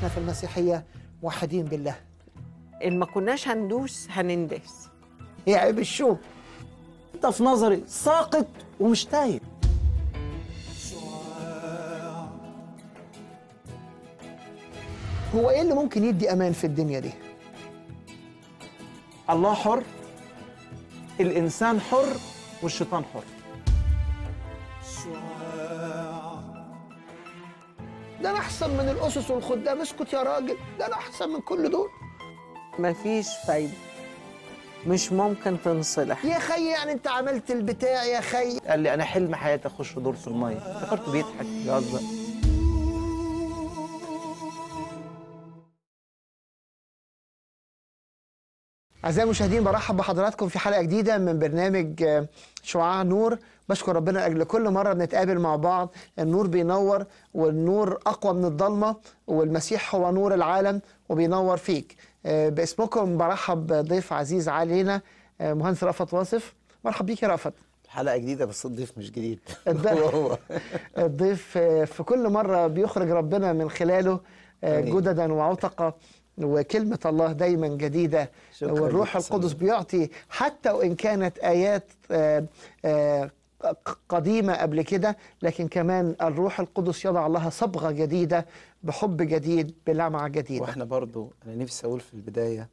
احنا في المسيحيه موحدين بالله ان ما كناش هندوس هنندس هي عيب الشوم انت في نظري ساقط ومش تايه هو ايه اللي ممكن يدي امان في الدنيا دي الله حر الانسان حر والشيطان حر ده انا احسن من الاسس والخدام اسكت يا راجل ده انا احسن من كل دول مفيش فايده مش ممكن تنصلح يا خي يعني انت عملت البتاع يا خي قال لي انا حلم حياتي اخش دور في الميه افتكرته بيضحك بيهزر أعزائي المشاهدين برحب بحضراتكم في حلقة جديدة من برنامج آه، شعاع نور بشكر ربنا أجل كل مرة بنتقابل مع بعض النور بينور والنور أقوى من الضلمة والمسيح هو نور العالم وبينور فيك آه، باسمكم برحب بضيف عزيز علينا آه، مهندس رأفت واصف مرحب بيك يا رأفت حلقة جديدة بس الضيف مش جديد الضيف- هو هو الضيف آه، في كل مرة بيخرج ربنا من خلاله آه، آمين. جددا وعتقة وكلمة الله دايما جديدة شكراً والروح لك، القدس سلام. بيعطي حتى وإن كانت آيات آه، آه، ق- قديمة قبل كده لكن كمان الروح القدس يضع لها صبغة جديدة بحب جديد بلمعة جديدة واحنا برضو انا نفسي اقول في البداية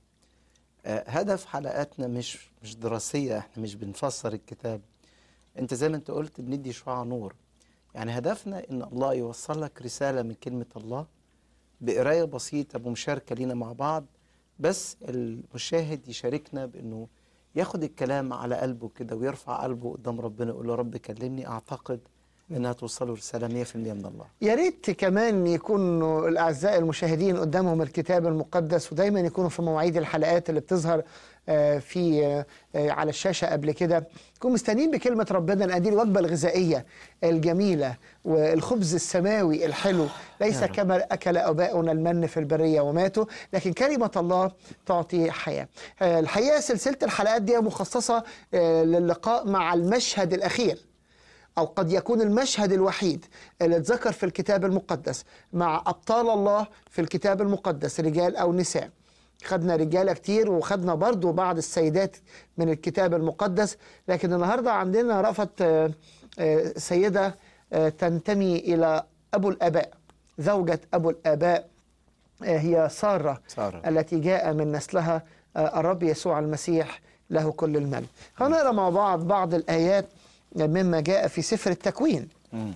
آه، هدف حلقاتنا مش مش دراسية احنا مش بنفسر الكتاب انت زي ما انت قلت بندي شعاع نور يعني هدفنا ان الله يوصل لك رسالة من كلمة الله بقراية بسيطة بمشاركة لينا مع بعض بس المشاهد يشاركنا بانه ياخد الكلام على قلبه كده ويرفع قلبه قدام ربنا يقول له رب كلمني اعتقد انها توصله رسالة 100% من الله يا ريت كمان يكونوا الاعزاء المشاهدين قدامهم الكتاب المقدس ودايما يكونوا في مواعيد الحلقات اللي بتظهر آه، في آه، آه، على الشاشه قبل كده يكونوا مستنيين بكلمه ربنا لان دي الوجبه الغذائيه الجميله والخبز السماوي الحلو ليس كما اكل اباؤنا المن في البريه وماتوا لكن كلمه الله تعطي حياه. آه، الحقيقه سلسله الحلقات دي مخصصه آه، للقاء مع المشهد الاخير أو قد يكون المشهد الوحيد اللي اتذكر في الكتاب المقدس مع أبطال الله في الكتاب المقدس رجال أو نساء خدنا رجالة كتير وخدنا برضو بعض السيدات من الكتاب المقدس لكن النهاردة عندنا رأفت آه، آه، سيدة آه، تنتمي إلى أبو الآباء زوجة أبو الآباء آه، هي سارة سارة. التي جاء من نسلها آه، الرب يسوع المسيح له كل المجد هنقرا مع بعض بعض الآيات مما جاء في سفر التكوين مم.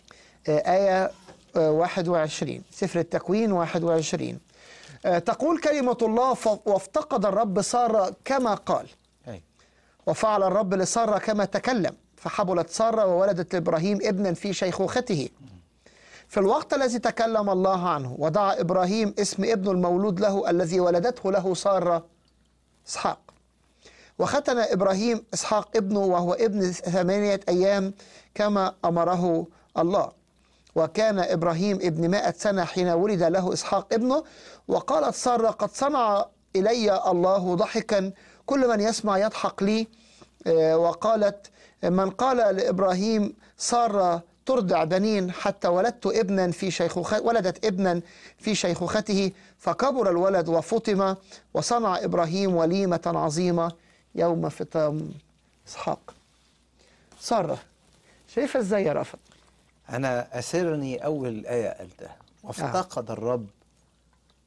آه، آية آه، 21 سفر التكوين 21 آه، تقول كلمة الله ف- وافتقد الرب سارة كما قال أي. وفعل الرب لسارة كما تكلم فحبلت سارة وولدت لإبراهيم ابنا في شيخوخته في الوقت الذي تكلم الله عنه ودعا إبراهيم اسم ابنه المولود له الذي ولدته له سارة إسحاق وختن إبراهيم إسحاق ابنه وهو ابن ثمانية أيام كما أمره الله وكان إبراهيم ابن مائة سنة حين ولد له إسحاق ابنه وقالت سارة قد صنع إلي الله ضحكا كل من يسمع يضحك لي آه، وقالت من قال لإبراهيم سارة ترضع بنين حتى ولدت ابنا في شيخوخ ولدت ابنا في شيخوخته فكبر الولد وفطم وصنع إبراهيم وليمة عظيمة يوم فطام إسحاق سارة شايفة ازاي يا رافت أنا أسرني أول آية قلتها وافتقد الرب